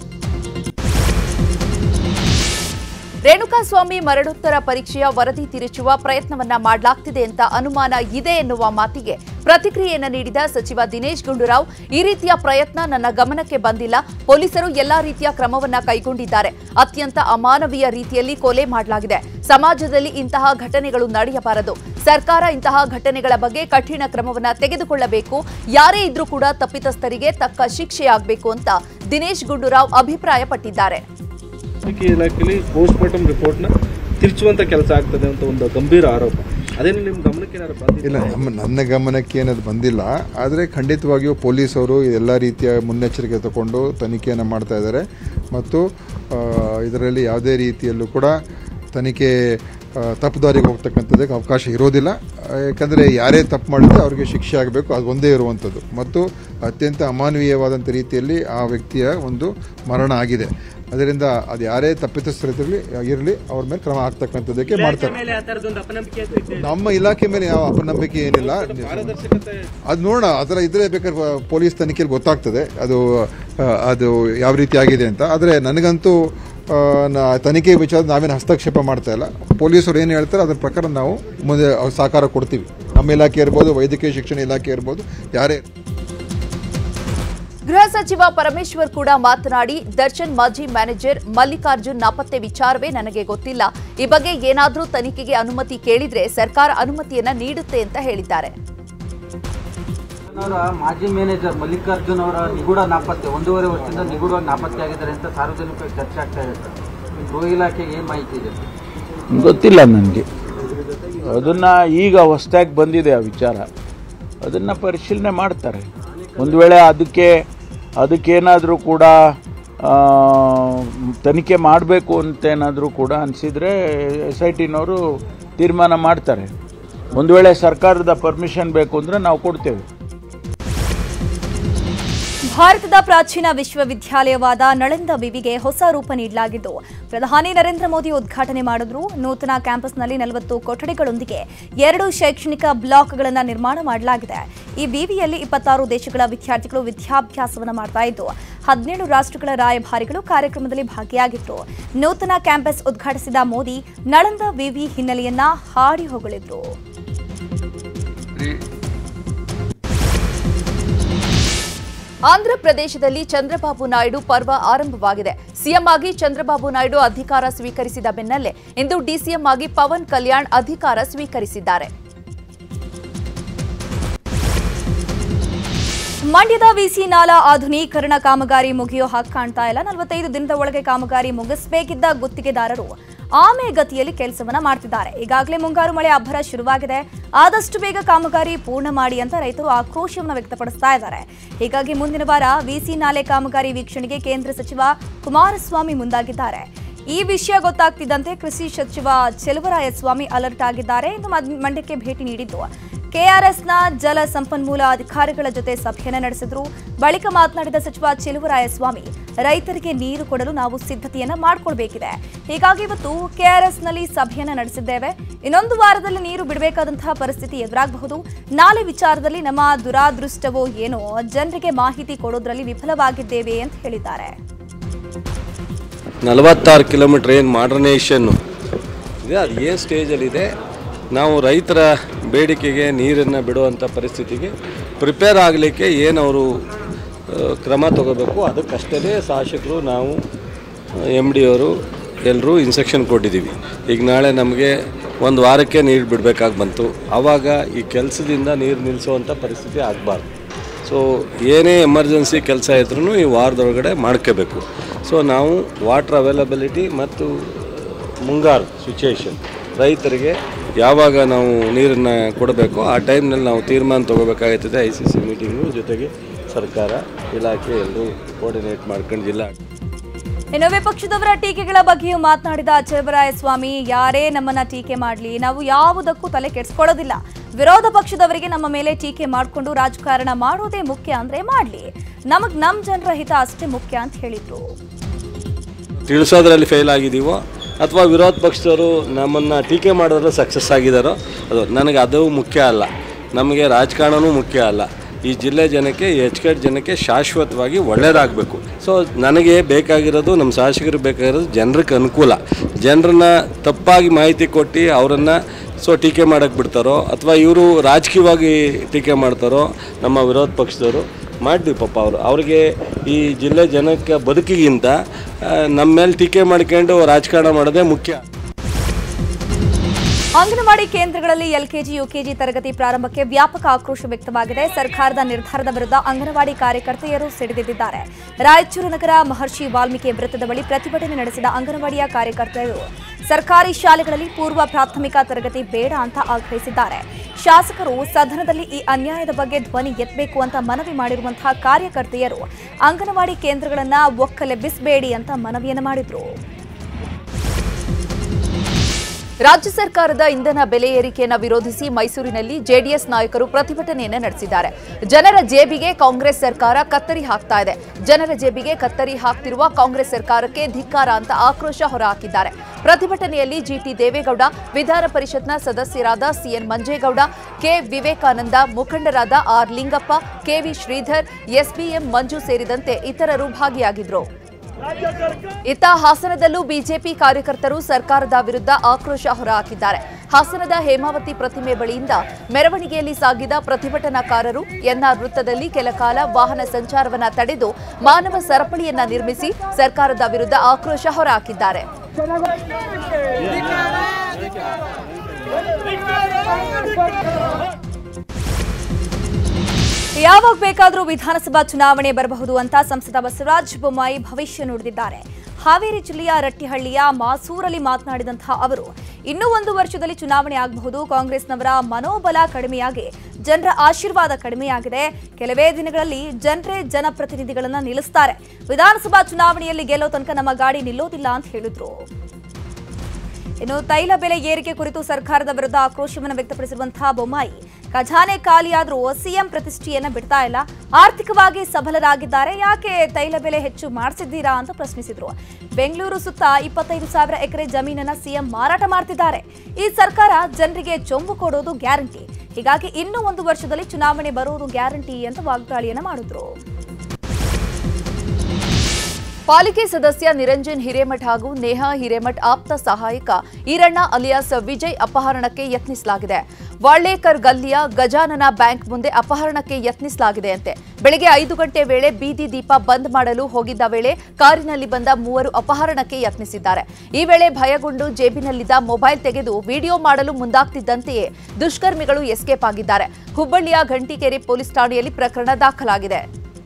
ರೇಣುಕಾಸ್ವಾಮಿ ಮರಣೋತ್ತರ ಪರೀಕ್ಷೆಯ ವರದಿ ತಿರುಚುವ ಪ್ರಯತ್ನವನ್ನ ಮಾಡಲಾಗ್ತಿದೆ ಅಂತ ಅನುಮಾನ ಇದೆ ಎನ್ನುವ ಮಾತಿಗೆ ಪ್ರತಿಕ್ರಿಯೆಯನ್ನ ನೀಡಿದ ಸಚಿವ ದಿನೇಶ್ ಗುಂಡೂರಾವ್ ಈ ರೀತಿಯ ಪ್ರಯತ್ನ ನನ್ನ ಗಮನಕ್ಕೆ ಬಂದಿಲ್ಲ ಪೊಲೀಸರು ಎಲ್ಲಾ ರೀತಿಯ ಕ್ರಮವನ್ನ ಕೈಗೊಂಡಿದ್ದಾರೆ ಅತ್ಯಂತ ಅಮಾನವೀಯ ರೀತಿಯಲ್ಲಿ ಕೊಲೆ ಮಾಡಲಾಗಿದೆ ಸಮಾಜದಲ್ಲಿ ಇಂತಹ ಘಟನೆಗಳು ನಡೆಯಬಾರದು ಸರ್ಕಾರ ಇಂತಹ ಘಟನೆಗಳ ಬಗ್ಗೆ ಕಠಿಣ ಕ್ರಮವನ್ನ ತೆಗೆದುಕೊಳ್ಳಬೇಕು ಯಾರೇ ಇದ್ರೂ ಕೂಡ ತಪ್ಪಿತಸ್ಥರಿಗೆ ತಕ್ಕ ಶಿಕ್ಷೆಯಾಗಬೇಕು ಅಂತ ದಿನೇಶ್ ಗುಂಡೂರಾವ್ ಅಭಿಪ್ರಾಯಪಟ್ಟಿದ್ದಾರೆ ತನಿಖೆ ಇಲಾಖೆಯಲ್ಲಿ ಪೋಸ್ಟ್ ಮಾರ್ಟಮ್ ರಿಪೋರ್ಟ್ನ ತಿರುಚುವಂತ ಕೆಲಸ ಆಗ್ತದೆ ಅಂತ ಒಂದು ಗಂಭೀರ ಆರೋಪ ಅದೇನು ನಿಮ್ಮ ಗಮನಕ್ಕೆ ಏನಾದ್ರು ಬಂದಿಲ್ಲ ಇಲ್ಲ ನಮ್ಮ ನನ್ನ ಗಮನಕ್ಕೆ ಏನದು ಬಂದಿಲ್ಲ ಆದರೆ ಖಂಡಿತವಾಗಿಯೂ ಪೊಲೀಸರು ಎಲ್ಲ ರೀತಿಯ ಮುನ್ನೆಚ್ಚರಿಕೆ ತಗೊಂಡು ತನಿಖೆಯನ್ನು ಮಾಡ್ತಾ ಇದ್ದಾರೆ ಮತ್ತು ಆ, ಇದರಲ್ಲಿ ಯಾವುದೇ ರೀತಿಯಲ್ಲೂ ಕೂಡ ತನಿಖೆ ಆ, ತಪ್ಪು ದಾರಿಗೆ ಹೋಗ್ತಕ್ಕಂಥದ್ದಕ್ಕೆ ಅವಕಾಶ ಇರೋದಿಲ್ಲ ಆ, ಯಾಕಂದರೆ ಯಾರೇ ತಪ್ಪು ಮಾಡಿದ್ರೆ ಅವರಿಗೆ ಶಿಕ್ಷೆ ಆಗಬೇಕು ಅದು ಒಂದೇ ಇರುವಂಥದ್ದು ಮತ್ತು ಅತ್ಯಂತ ಅಮಾನವೀಯವಾದಂಥ ರೀತಿಯಲ್ಲಿ ಆ ವ್ಯಕ್ತಿಯ ಒಂದು ಮರಣ ಆಗಿದೆ ಅದರಿಂದ ಅದು ಯಾರೇ ತಪ್ಪಿತಸ್ಥರಿರಲಿ ಇರಲಿ ಅವ್ರ ಮೇಲೆ ಕ್ರಮ ಆಗ್ತಕ್ಕಂಥದ್ದಕ್ಕೆ ಮಾಡ್ತಾರೆ ನಮ್ಮ ಇಲಾಖೆ ಮೇಲೆ ಯಾವ ಅಪನಂಬಿಕೆ ಏನಿಲ್ಲ ಅದು ನೋಡೋಣ ಆ ಥರ ಇದ್ರೆ ಬೇಕಾದ್ರೆ ಪೊಲೀಸ್ ತನಿಖೆಯಲ್ಲಿ ಗೊತ್ತಾಗ್ತದೆ ಅದು ಆ, ಅದು ಯಾವ ರೀತಿ ಆಗಿದೆ ಅಂತ ಆದರೆ ನನಗಂತೂ ಆ, ನಾ- ತನಿಖೆ ವಿಚಾರ ನಾವೇನು ಹಸ್ತಕ್ಷೇಪ ಮಾಡ್ತಾ ಇಲ್ಲ ಪೊಲೀಸರು ಏನು ಹೇಳ್ತಾರೆ ಅದ್ರ ಪ್ರಕಾರ ನಾವು ಮುಂದೆ ಅವ್ರ ಸಹಕಾರ ಕೊಡ್ತೀವಿ ನಮ್ಮ ಇಲಾಖೆ ಇರ್ಬೋದು ವೈದ್ಯಕೀಯ ಶಿಕ್ಷಣ ಇಲಾಖೆ ಇರ್ಬೋದು ಯಾರೇ ಗೃಹ ಸಚಿವ ಪರಮೇಶ್ವರ್ ಕೂಡ ಮಾತನಾಡಿ ದರ್ಶನ್ ಮಾಜಿ ಮ್ಯಾನೇಜರ್ ಮಲ್ಲಿಕಾರ್ಜುನ್ ನಾಪತ್ತೆ ವಿಚಾರವೇ ನನಗೆ ಗೊತ್ತಿಲ್ಲ ಈ ಬಗ್ಗೆ ಏನಾದರೂ ತನಿಖೆಗೆ ಅನುಮತಿ ಕೇಳಿದ್ರೆ ಸರ್ಕಾರ ಅನುಮತಿಯನ್ನ ನೀಡುತ್ತೆ ಅಂತ ಹೇಳಿದ್ದಾರೆ ಅವರ ಮಾಜಿ ಮ್ಯಾನೇಜರ್ ಮಲ್ಲಿಕಾರ್ಜುನ್ ಅವರ ನಿಗೂಢ ನಾಪತ್ತೆ ಒಂದೂವರೆ ವರ್ಷದಿಂದ ನಿಗೂಢವಾಗಿ ನಾಪತ್ತೆ ಆಗಿದ್ದಾರೆ ಅಂತ ಸಾರ್ವಜನಿಕವಾಗಿ ಚರ್ಚೆ ಆಗ್ತಾ ಇದೆ ಸರ್ ಗೃಹ ಇಲಾಖೆಗೆ ಏನು ಮಾಹಿತಿ ಇದೆ ಗೊತ್ತಿಲ್ಲ ನನಗೆ ಅದನ್ನು ಈಗ ಹೊಸ್ದಾಗಿ ಬಂದಿದೆ ಆ ವಿಚಾರ ಅದನ್ನು ಪರಿಶೀಲನೆ ಮಾಡ್ತಾರೆ ಒಂದು ವೇಳೆ ಅದಕ್ಕೆ ಅದಕ್ಕೇನಾದರೂ ಕೂಡ ಆ, ತನಿಖೆ ಮಾಡಬೇಕು ಅಂತೇನಾದರೂ ಕೂಡ ಅನಿಸಿದರೆ ಎಸ್ ಐ ಟಿನವರು ತೀರ್ಮಾನ ಮಾಡ್ತಾರೆ ಒಂದು ವೇಳೆ ಸರ್ಕಾರದ ಪರ್ಮಿಷನ್ ಬೇಕು ಅಂದರೆ ನಾವು ಕೊಡ್ತೇವೆ ಭಾರತದ ಪ್ರಾಚೀನ ವಿಶ್ವವಿದ್ಯಾಲಯವಾದ ನಳಂದ ವಿವಿಗೆ ಹೊಸ ರೂಪ ನೀಡಲಾಗಿದ್ದು ಪ್ರಧಾನಿ ನರೇಂದ್ರ ಮೋದಿ ಉದ್ಘಾಟನೆ ಮಾಡಿದ್ರು ನೂತನ ಕ್ಯಾಂಪಸ್ನಲ್ಲಿ ನಲವತ್ತು ಕೊಠಡಿಗಳೊಂದಿಗೆ ಎರಡು ಶೈಕ್ಷಣಿಕ ಬ್ಲಾಕ್ಗಳನ್ನು ನಿರ್ಮಾಣ ಮಾಡಲಾಗಿದೆ ಈ ವಿವಿಯಲ್ಲಿ ಇಪ್ಪತ್ತಾರು ದೇಶಗಳ ವಿದ್ಯಾರ್ಥಿಗಳು ವಿದ್ಯಾಭ್ಯಾಸವನ್ನು ಮಾಡ್ತಾ ಇದ್ದು ಹದಿನೇಳು ರಾಷ್ಟ್ರಗಳ ರಾಯಭಾರಿಗಳು ಕಾರ್ಯಕ್ರಮದಲ್ಲಿ ಭಾಗಿಯಾಗಿದ್ರು ನೂತನ ಕ್ಯಾಂಪಸ್ ಉದ್ಘಾಟಿಸಿದ ಮೋದಿ ನಳಂದ ವಿವಿ ಹಿನ್ನೆಲೆಯನ್ನ ಹಾಡಿ ಹೊಗಳಿದ್ರು ಆಂಧ್ರಪ್ರದೇಶದಲ್ಲಿ ಚಂದ್ರಬಾಬು ನಾಯ್ಡು ಪರ್ವ ಆರಂಭವಾಗಿದೆ ಸಿಎಂ ಆಗಿ ಚಂದ್ರಬಾಬು ನಾಯ್ಡು ಅಧಿಕಾರ ಸ್ವೀಕರಿಸಿದ ಬೆನ್ನಲ್ಲೇ ಇಂದು ಡಿಸಿಎಂ ಆಗಿ ಪವನ್ ಕಲ್ಯಾಣ್ ಅಧಿಕಾರ ಸ್ವೀಕರಿಸಿದ್ದಾರೆ ಮಂಡ್ಯದ ವಿಸಿ ನಾಲಾ ಆಧುನೀಕರಣ ಕಾಮಗಾರಿ ಮುಗಿಯೋ ಹಾಗೆ ಕಾಣ್ತಾ ಇಲ್ಲ ನಲವತ್ತೈದು ದಿನದ ಒಳಗೆ ಕಾಮಗಾರಿ ಮುಗಿಸಬೇಕಿದ್ದ ಗುತ್ತಿಗೆದಾರರು ಆಮೆ ಗತಿಯಲ್ಲಿ ಕೆಲಸವನ್ನ ಮಾಡ್ತಿದ್ದಾರೆ ಈಗಾಗಲೇ ಮುಂಗಾರು ಮಳೆ ಅಬ್ಬರ ಶುರುವಾಗಿದೆ ಆದಷ್ಟು ಬೇಗ ಕಾಮಗಾರಿ ಪೂರ್ಣ ಮಾಡಿ ಅಂತ ರೈತರು ಆಕ್ರೋಶವನ್ನು ವ್ಯಕ್ತಪಡಿಸ್ತಾ ಇದ್ದಾರೆ ಹೀಗಾಗಿ ಮುಂದಿನ ವಾರ ವಿಸಿ ನಾಲೆ ಕಾಮಗಾರಿ ವೀಕ್ಷಣೆಗೆ ಕೇಂದ್ರ ಸಚಿವ ಕುಮಾರಸ್ವಾಮಿ ಮುಂದಾಗಿದ್ದಾರೆ ಈ ವಿಷಯ ಗೊತ್ತಾಗ್ತಿದ್ದಂತೆ ಕೃಷಿ ಸಚಿವ ಚೆಲುವರಾಯಸ್ವಾಮಿ ಅಲರ್ಟ್ ಆಗಿದ್ದಾರೆ ಇಂದು ಮದ್- ಮಂಡ್ಯಕ್ಕೆ ಭೇಟಿ ನೀಡಿದ್ದು ಕೆಆರ್ಎಸ್ನ ಜಲ ಸಂಪನ್ಮೂಲ ಅಧಿಕಾರಿಗಳ ಜೊತೆ ಸಭೆಯನ್ನು ನಡೆಸಿದ್ರು ಬಳಿಕ ಮಾತನಾಡಿದ ಸಚಿವ ಚೆಲುವರಾಯಸ್ವಾಮಿ ರೈತರಿಗೆ ನೀರು ಕೊಡಲು ನಾವು ಸಿದ್ಧತೆಯನ್ನ ಮಾಡಿಕೊಳ್ಬೇಕಿದೆ ಹೀಗಾಗಿ ಇವತ್ತು ಕೆಆರ್ಎಸ್ನಲ್ಲಿ ಸಭೆಯನ್ನ ನಡೆಸಿದ್ದೇವೆ ಇನ್ನೊಂದು ವಾರದಲ್ಲಿ ನೀರು ಬಿಡಬೇಕಾದಂತಹ ಪರಿಸ್ಥಿತಿ ಎದುರಾಗಬಹುದು ನಾಳೆ ವಿಚಾರದಲ್ಲಿ ನಮ್ಮ ದುರಾದೃಷ್ಟವೋ ಏನೋ ಜನರಿಗೆ ಮಾಹಿತಿ ಕೊಡೋದ್ರಲ್ಲಿ ವಿಫಲವಾಗಿದ್ದೇವೆ ಅಂತ ಹೇಳಿದ್ದಾರೆ ನಲವತ್ತಾರು ಕಿಲೋಮೀಟ್ರ್ ಏನು ಮಾಡ್ರನೇಷನ್ನು ಇದೆ ಅದು ಏನು ಸ್ಟೇಜಲ್ಲಿದೆ ನಾವು ರೈತರ ಬೇಡಿಕೆಗೆ ನೀರನ್ನು ಬಿಡುವಂಥ ಪರಿಸ್ಥಿತಿಗೆ ಪ್ರಿಪೇರ್ ಆಗಲಿಕ್ಕೆ ಏನು ಅವರು ಕ್ರಮ ತಗೋಬೇಕು ಅದಕ್ಕಷ್ಟೇ ಶಾಸಕರು ನಾವು ಎಮ್ ಡಿ ಅವರು ಎಲ್ಲರೂ ಇನ್ಸ್ಟ್ರಕ್ಷನ್ ಕೊಟ್ಟಿದ್ದೀವಿ ಈಗ ನಾಳೆ ನಮಗೆ ಒಂದು ವಾರಕ್ಕೆ ನೀರು ಬಿಡಬೇಕಾಗಿ ಬಂತು ಆವಾಗ ಈ ಕೆಲಸದಿಂದ ನೀರು ನಿಲ್ಲಿಸುವಂಥ ಪರಿಸ್ಥಿತಿ ಆಗಬಾರ್ದು ಸೊ ಏನೇ ಎಮರ್ಜೆನ್ಸಿ ಕೆಲಸ ಇದ್ರೂ ಈ ವಾರದೊಳಗಡೆ ಮಾಡ್ಕೋಬೇಕು ಸೊ ನಾವು ವಾಟರ್ ಅವೈಲಬಿಲಿಟಿ ಮತ್ತು ಮುಂಗಾರು ಸಿಚುಯೇಷನ್ ರೈತರಿಗೆ ಯಾವಾಗ ನಾವು ನೀರನ್ನು ಕೊಡಬೇಕು ಆ ಟೈಮ್ನಲ್ಲಿ ನಾವು ತೀರ್ಮಾನ ತೊಗೋಬೇಕಾಗ್ತದೆ ಐ ಸಿ ಸಿ ಮೀಟಿಂಗು ಜೊತೆಗೆ ಸರ್ಕಾರ ಇಲಾಖೆ ಎಲ್ಲರೂ ಕೋರ್ಡಿನೇಟ್ ಮಾಡ್ಕೊಂಡು ಜಿಲ್ಲಾ ಇನ್ನು ವಿಪಕ್ಷದವರ ಟೀಕೆಗಳ ಬಗ್ಗೆಯೂ ಮಾತನಾಡಿದ ಸ್ವಾಮಿ ಯಾರೇ ನಮ್ಮನ್ನ ಟೀಕೆ ಮಾಡಲಿ ನಾವು ಯಾವುದಕ್ಕೂ ತಲೆ ಕೆಡಿಸ್ಕೊಳ್ಳೋದಿಲ್ಲ ವಿರೋಧ ಪಕ್ಷದವರಿಗೆ ನಮ್ಮ ಮೇಲೆ ಟೀಕೆ ಮಾಡಿಕೊಂಡು ರಾಜಕಾರಣ ಮಾಡೋದೇ ಮುಖ್ಯ ಅಂದ್ರೆ ಮಾಡ್ಲಿ ನಮಗ್ ನಮ್ ಜನರ ಹಿತ ಅಷ್ಟೇ ಮುಖ್ಯ ಅಂತ ಹೇಳಿದ್ರು ತಿಳಿಸೋದ್ರಲ್ಲಿ ಫೇಲ್ ಆಗಿದ್ದೀವೋ ಅಥವಾ ವಿರೋಧ ಪಕ್ಷದವರು ನಮ್ಮನ್ನು ಟೀಕೆ ಮಾಡೋದ್ರಲ್ಲಿ ಸಕ್ಸಸ್ ಆಗಿದ್ದಾರೋ ಅದು ನನಗೆ ಅದು ಮುಖ್ಯ ಅಲ್ಲ ನಮಗೆ ರಾಜಕಾರಣವೂ ಮುಖ್ಯ ಅಲ್ಲ ಈ ಜಿಲ್ಲೆ ಜನಕ್ಕೆ ಎಚ್ಕೆಟ್ ಜನಕ್ಕೆ ಶಾಶ್ವತವಾಗಿ ಒಳ್ಳೆಯದಾಗಬೇಕು ಸೊ ನನಗೆ ಬೇಕಾಗಿರೋದು ನಮ್ಮ ಶಾಸಕರಿಗೆ ಬೇಕಾಗಿರೋದು ಜನರಿಗೆ ಅನುಕೂಲ ಜನರನ್ನ ತಪ್ಪಾಗಿ ಮಾಹಿತಿ ಕೊಟ್ಟು ಅವರನ್ನು ಸೊ ಟೀಕೆ ಮಾಡೋಕ್ಕೆ ಬಿಡ್ತಾರೋ ಅಥವಾ ಇವರು ರಾಜಕೀಯವಾಗಿ ಟೀಕೆ ಮಾಡ್ತಾರೋ ನಮ್ಮ ವಿರೋಧ ಪಕ್ಷದವರು ಮಾಡಲಿ ಪಾಪ ಅವರು ಅವ್ರಿಗೆ ಈ ಜಿಲ್ಲೆ ಜನಕ್ಕೆ ಬದುಕಿಗಿಂತ ಆ, ನಮ್ಮ ಮೇಲೆ ಟೀಕೆ ಮಾಡ್ಕೊಂಡು ರಾಜಕಾರಣ ಮಾಡೋದೇ ಮುಖ್ಯ ಅಂಗನವಾಡಿ ಕೇಂದ್ರಗಳಲ್ಲಿ ಎಲ್ಕೆಜಿ ಯುಕೆಜಿ ತರಗತಿ ಪ್ರಾರಂಭಕ್ಕೆ ವ್ಯಾಪಕ ಆಕ್ರೋಶ ವ್ಯಕ್ತವಾಗಿದೆ ಸರ್ಕಾರದ ನಿರ್ಧಾರದ ವಿರುದ್ಧ ಅಂಗನವಾಡಿ ಕಾರ್ಯಕರ್ತೆಯರು ಸಿಡಿದೆದ್ದಿದ್ದಾರೆ ರಾಯಚೂರು ನಗರ ಮಹರ್ಷಿ ವಾಲ್ಮೀಕಿ ವೃತ್ತದ ಬಳಿ ಪ್ರತಿಭಟನೆ ನಡೆಸಿದ ಅಂಗನವಾಡಿಯ ಕಾರ್ಯಕರ್ತೆಯರು ಸರ್ಕಾರಿ ಶಾಲೆಗಳಲ್ಲಿ ಪೂರ್ವ ಪ್ರಾಥಮಿಕ ತರಗತಿ ಬೇಡ ಅಂತ ಆಗ್ರಹಿಸಿದ್ದಾರೆ ಶಾಸಕರು ಸದನದಲ್ಲಿ ಈ ಅನ್ಯಾಯದ ಬಗ್ಗೆ ಧ್ವನಿ ಎತ್ತಬೇಕು ಅಂತ ಮನವಿ ಮಾಡಿರುವಂತಹ ಕಾರ್ಯಕರ್ತೆಯರು ಅಂಗನವಾಡಿ ಕೇಂದ್ರಗಳನ್ನ ಒಕ್ಕಲೆಬ್ಬಿಸಬೇಡಿ ಅಂತ ಮನವಿಯನ್ನು ಮಾಡಿದ್ರು ರಾಜ್ಯ ಸರ್ಕಾರದ ಇಂಧನ ಬೆಲೆ ಏರಿಕೆಯನ್ನು ವಿರೋಧಿಸಿ ಮೈಸೂರಿನಲ್ಲಿ ಜೆಡಿಎಸ್ ನಾಯಕರು ಪ್ರತಿಭಟನೆಯನ್ನು ನಡೆಸಿದ್ದಾರೆ ಜನರ ಜೇಬಿಗೆ ಕಾಂಗ್ರೆಸ್ ಸರ್ಕಾರ ಕತ್ತರಿ ಹಾಕ್ತಾ ಇದೆ ಜನರ ಜೇಬಿಗೆ ಕತ್ತರಿ ಹಾಕ್ತಿರುವ ಕಾಂಗ್ರೆಸ್ ಸರ್ಕಾರಕ್ಕೆ ಧಿಕ್ಕಾರ ಅಂತ ಆಕ್ರೋಶ ಹೊರಹಾಕಿದ್ದಾರೆ ಪ್ರತಿಭಟನೆಯಲ್ಲಿ ಜಿಟಿ ದೇವೇಗೌಡ ವಿಧಾನ ಪರಿಷತ್ನ ಸದಸ್ಯರಾದ ಸಿಎನ್ ಮಂಜೇಗೌಡ ಕೆ ವಿವೇಕಾನಂದ ಮುಖಂಡರಾದ R Lingappa K V Sridhar S B M Manju ಸೇರಿದಂತೆ ಇತರರು ಭಾಗಿಯಾಗಿದ್ರು ಇತ್ತ ಹಾಸನದಲ್ಲೂ ಬಿಜೆಪಿ ಕಾರ್ಯಕರ್ತರು ಸರ್ಕಾರದ ವಿರುದ್ಧ ಆಕ್ರೋಶ ಹೊರಹಾಕಿದ್ದಾರೆ ಹಾಸನದ ಹೇಮಾವತಿ ಪ್ರತಿಮೆ ಬಳಿಯಿಂದ ಮೆರವಣಿಗೆಯಲ್ಲಿ ಸಾಗಿದ ಪ್ರತಿಭಟನಾಕಾರರು ಎನ್ಆರ್ ವೃತ್ತದಲ್ಲಿ ಕೆಲಕಾಲ ವಾಹನ ಸಂಚಾರವನ್ನ ತಡೆದು ಮಾನವ ಸರಪಳಿಯನ್ನ ನಿರ್ಮಿಸಿ ಸರ್ಕಾರದ ವಿರುದ್ಧ ಆಕ್ರೋಶ ಹೊರಹಾಕಿದ್ದಾರೆ ಯಾವಾಗ ಬೇಕಾದರೂ ವಿಧಾನಸಭಾ ಚುನಾವಣೆ ಬರಬಹುದು ಅಂತ ಸಂಸದ ಬಸವರಾಜ ಬೊಮ್ಮಾಯಿ ಭವಿಷ್ಯ ನುಡಿದಿದ್ದಾರೆ ಹಾವೇರಿ ಜಿಲ್ಲೆಯ ರಟ್ಟಿಹಳ್ಳಿಯ ಮಾಸೂರಲ್ಲಿ ಮಾತನಾಡಿದಂತಹ ಅವರು ಇನ್ನೂ ಒಂದು ವರ್ಷದಲ್ಲಿ ಚುನಾವಣೆ ಆಗಬಹುದು ಕಾಂಗ್ರೆಸ್ನವರ ಮನೋಬಲ ಕಡಿಮೆಯಾಗಿ ಜನರ ಆಶೀರ್ವಾದ ಕಡಿಮೆಯಾಗಿದೆ ಕೆಲವೇ ದಿನಗಳಲ್ಲಿ ಜನರೇ ಜನಪ್ರತಿನಿಧಿಗಳನ್ನ ನಿಲ್ಲಿಸ್ತಾರೆ ವಿಧಾನಸಭಾ ಚುನಾವಣೆಯಲ್ಲಿ ಗೆಲ್ಲೋ ತನಕ ನಮ್ಮ ಗಾಡಿ ನಿಲ್ಲೋದಿಲ್ಲ ಅಂತ ಹೇಳಿದ್ರು ಇನ್ನು ತೈಲ ಬೆಲೆ ಏರಿಕೆ ಕುರಿತು ಸರ್ಕಾರದ ವಿರುದ್ಧ ಆಕ್ರೋಶವನ್ನು ವ್ಯಕ್ತಪಡಿಸಿರುವಂತಹ ಬೊಮ್ಮಾಯಿ ಖಜಾನೆ ಖಾಲಿಯಾದರೂ ಸಿಎಂ ಪ್ರತಿಷ್ಠೆಯನ್ನ ಬಿಡ್ತಾ ಇಲ್ಲ ಆರ್ಥಿಕವಾಗಿ ಸಬಲರಾಗಿದ್ದಾರೆ ಯಾಕೆ ತೈಲ ಬೆಲೆ ಹೆಚ್ಚು ಮಾಡಿಸಿದ್ದೀರಾ ಅಂತ ಪ್ರಶ್ನಿಸಿದ್ರು ಬೆಂಗಳೂರು ಸುತ್ತ ಇಪ್ಪತ್ತೈದು ಸಾವಿರ ಎಕರೆ ಜಮೀನನ್ನ ಸಿಎಂ ಮಾರಾಟ ಮಾಡ್ತಿದ್ದಾರೆ ಈ ಸರ್ಕಾರ ಜನರಿಗೆ ಚೊಂಬು ಕೊಡೋದು ಗ್ಯಾರಂಟಿ ಹೀಗಾಗಿ ಇನ್ನೂ ಒಂದು ವರ್ಷದಲ್ಲಿ ಚುನಾವಣೆ ಬರೋದು ಗ್ಯಾರಂಟಿ ಅಂತ ವಾಗ್ದಾಳಿಯನ್ನ ಮಾಡಿದ್ರು ಪಾಲಿಕೆ ಸದಸ್ಯ ನಿರಂಜನ್ ಹಿರೇಮಠ್ ಹಾಗೂ ನೇಹಾ ಹಿರೇಮಠ್ ಆಪ್ತ ಸಹಾಯಕ ಈರಣ್ಣ ಅಲಿಯಾಸ್ ವಿಜಯ್ ಅಪಹರಣಕ್ಕೆ ಯತ್ನಿಸಲಾಗಿದೆ ವಾಳ್ಲೇಕರ್ ಗಲ್ಲಿಯ ಗಜಾನನ ಬ್ಯಾಂಕ್ ಮುಂದೆ ಅಪಹರಣಕ್ಕೆ ಯತ್ನಿಸಲಾಗಿದೆ ಅಂತೆ ಬೆಳಗ್ಗೆ ಐದು ಗಂಟೆ ವೇಳೆ ಬೀದಿ ದೀಪ ಬಂದ್ ಮಾಡಲು ಹೋಗಿದ್ದ ವೇಳೆ ಕಾರಿನಲ್ಲಿ ಬಂದ ಮೂವರು ಅಪಹರಣಕ್ಕೆ ಯತ್ನಿಸಿದ್ದಾರೆ ಈ ವೇಳೆ ಭಯಗೊಂಡು ಜೇಬಿನಲ್ಲಿದ್ದ ಮೊಬೈಲ್ ತೆಗೆದು ವಿಡಿಯೋ ಮಾಡಲು ಮುಂದಾಗ್ತಿದ್ದಂತೆಯೇ ದುಷ್ಕರ್ಮಿಗಳು ಎಸ್ಕೇಪ್ ಆಗಿದ್ದಾರೆ ಹುಬ್ಬಳ್ಳಿಯ ಘಂಟಿಕೆರೆ ಪೊಲೀಸ್ ಠಾಣೆಯಲ್ಲಿ ಪ್ರಕರಣ ದಾಖಲಾಗಿದೆ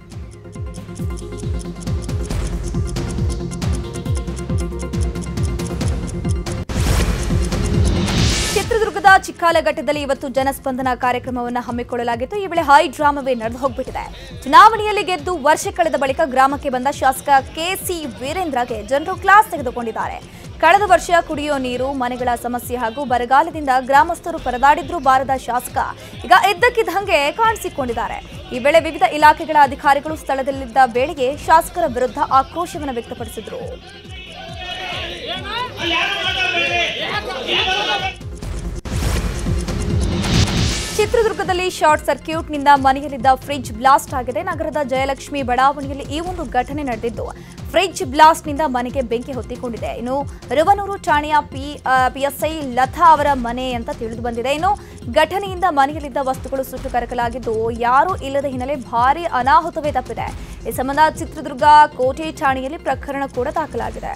ಚಿತ್ರದುರ್ಗದ ಚಿಕ್ಕಾಲಘಟ್ಟದಲ್ಲಿ ಇವತ್ತು ಜನಸ್ಪಂದನ ಕಾರ್ಯಕ್ರಮವನ್ನು ಹಮ್ಮಿಕೊಳ್ಳಲಾಗಿತ್ತು ಈ ವೇಳೆ ಹೈ ಡ್ರಾಮವೇ ನಡೆದು ಹೋಗ್ಬಿಟ್ಟಿದೆ ಚುನಾವಣೆಯಲ್ಲಿ ಗೆದ್ದು ವರ್ಷ ಕಳೆದ ಬಳಿಕ ಗ್ರಾಮಕ್ಕೆ ಬಂದ ಶಾಸಕ ಕೆಸಿ ವೀರೇಂದ್ರಗೆ ಜನರು ಕ್ಲಾಸ್ ತೆಗೆದುಕೊಂಡಿದ್ದಾರೆ ಕಳೆದ ವರ್ಷ ಕುಡಿಯೋ ನೀರು ಮನೆಗಳ ಸಮಸ್ಯೆ ಹಾಗೂ ಬರಗಾಲದಿಂದ ಗ್ರಾಮಸ್ಥರು ಪರದಾಡಿದ್ರೂ ಬಾರದ ಶಾಸಕ ಈಗ ಇದ್ದಕ್ಕಿದ್ದಂಗೆ ಕಾಣಿಸಿಕೊಂಡಿದ್ದಾರೆ ಈ ವೇಳೆ ವಿವಿಧ ಇಲಾಖೆಗಳ ಅಧಿಕಾರಿಗಳು ಸ್ಥಳದಲ್ಲಿದ್ದ ವೇಳೆಗೆ ಶಾಸಕರ ವಿರುದ್ಧ ಆಕ್ರೋಶವನ್ನು ವ್ಯಕ್ತಪಡಿಸಿದರು ಚಿತ್ರದುರ್ಗದಲ್ಲಿ ಶಾರ್ಟ್ ಸರ್ಕ್ಯೂಟ್ನಿಂದ ಮನೆಯಲ್ಲಿದ್ದ ಫ್ರಿಡ್ಜ್ ಬ್ಲಾಸ್ಟ್ ಆಗಿದೆ ನಗರದ ಜಯಲಕ್ಷ್ಮಿ ಬಡಾವಣೆಯಲ್ಲಿ ಈ ಒಂದು ಘಟನೆ ನಡೆದಿದ್ದು ಫ್ರಿಡ್ಜ್ ಬ್ಲಾಸ್ಟ್ನಿಂದ ಮನೆಗೆ ಬೆಂಕಿ ಹೊತ್ತಿಕೊಂಡಿದೆ ಇನ್ನು ರುವನೂರು ಠಾಣೆಯ ಪಿ ಆ, ಪಿಎಸ್ಐ ಲತಾ ಅವರ ಮನೆ ಅಂತ ತಿಳಿದು ಬಂದಿದೆ ಇನ್ನು ಘಟನೆಯಿಂದ ಮನೆಯಲ್ಲಿದ್ದ ವಸ್ತುಗಳು ಸುಟ್ಟು ಕರಕಲಾಗಿದ್ದು ಯಾರೂ ಇಲ್ಲದ ಹಿನ್ನೆಲೆ ಭಾರೀ ಅನಾಹುತವೇ ತಪ್ಪಿದೆ ಈ ಸಂಬಂಧ ಚಿತ್ರದುರ್ಗ ಕೋಟೆ ಠಾಣೆಯಲ್ಲಿ ಪ್ರಕರಣ ಕೂಡ ದಾಖಲಾಗಿದೆ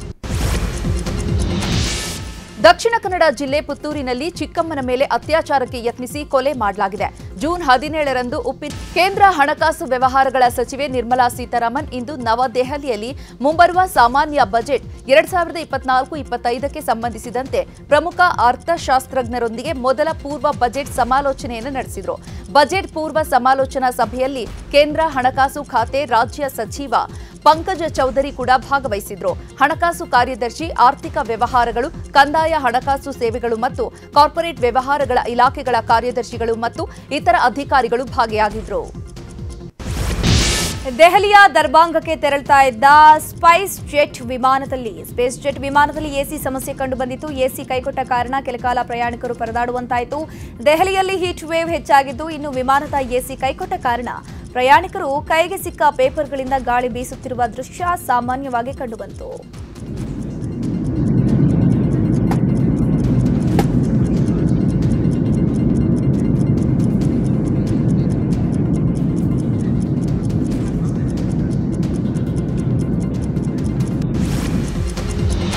ದಕ್ಷಿಣ ಕನ್ನಡ ಜಿಲ್ಲೆ ಪುತ್ತೂರಿನಲ್ಲಿ ಚಿಕ್ಕಮ್ಮನ ಮೇಲೆ ಅತ್ಯಾಚಾರಕ್ಕೆ ಯತ್ನಿಸಿ ಕೊಲೆ ಮಾಡಲಾಗಿದೆ ಜೂನ್ ಹದಿನೇಳರಂದು ಉಪ್ಪಿನ ಕೇಂದ್ರ ಹಣಕಾಸು ವ್ಯವಹಾರಗಳ ಸಚಿವೆ ನಿರ್ಮಲಾ ಸೀತಾರಾಮನ್ ಇಂದು ನವದೆಹಲಿಯಲ್ಲಿ ಮುಂಬರುವ ಸಾಮಾನ್ಯ ಬಜೆಟ್ ಎರಡ್ ಸಾವಿರದ ಇಪ್ಪತ್ನಾಲ್ಕು ಇಪ್ಪತ್ತೈದಕ್ಕೆ ಸಂಬಂಧಿಸಿದಂತೆ ಪ್ರಮುಖ ಅರ್ಥಶಾಸ್ತ್ರಜ್ಞರೊಂದಿಗೆ ಮೊದಲ ಪೂರ್ವ ಬಜೆಟ್ ಸಮಾಲೋಚನೆಯನ್ನು ನಡೆಸಿದರು ಬಜೆಟ್ ಪೂರ್ವ ಸಮಾಲೋಚನಾ ಸಭೆಯಲ್ಲಿ ಕೇಂದ್ರ ಹಣಕಾಸು ಖಾತೆ ರಾಜ್ಯ ಸಚಿವ ಪಂಕಜ ಚೌಧರಿ ಕೂಡ ಭಾಗವಹಿಸಿದ್ರು ಹಣಕಾಸು ಕಾರ್ಯದರ್ಶಿ ಆರ್ಥಿಕ ವ್ಯವಹಾರಗಳು ಕಂದಾಯ ಹಣಕಾಸು ಸೇವೆಗಳು ಮತ್ತು ಕಾರ್ಪೊರೇಟ್ ವ್ಯವಹಾರಗಳ ಇಲಾಖೆಗಳ ಕಾರ್ಯದರ್ಶಿಗಳು ಮತ್ತು ಇತರ ಅಧಿಕಾರಿಗಳು ಭಾಗಿಯಾಗಿದ್ರು ದೆಹಲಿಯ ದರ್ಬಾಂಗಕ್ಕೆ ತೆರಳ್ತಾ ಇದ್ದ ಸ್ಪೈಸ್ ಜೆಟ್ ವಿಮಾನದಲ್ಲಿ ಸ್ಪೇಸ್ ಜೆಟ್ ವಿಮಾನದಲ್ಲಿ ಎಸಿ ಸಮಸ್ಯೆ ಕಂಡು ಬಂದಿತ್ತು ಎಸಿ ಕೈಕೊಟ್ಟ ಕಾರಣ ಕೆಲಕಾಲ ಪ್ರಯಾಣಿಕರು ಪರದಾಡುವಂತಾಯಿತು ದೆಹಲಿಯಲ್ಲಿ ಹೀಟ್ ವೇವ್ ಹೆಚ್ಚಾಗಿದ್ದು ಇನ್ನು ವಿಮಾನದ ಎಸಿ ಕೈಕೊಟ್ಟ ಕಾರಣ ಪ್ರಯಾಣಿಕರು ಕೈಗೆ ಸಿಕ್ಕ ಪೇಪರ್ಗಳಿಂದ ಗಾಳಿ ಬೀಸುತ್ತಿರುವ ದೃಶ್ಯ ಸಾಮಾನ್ಯವಾಗಿ ಕಂಡುಬಂತು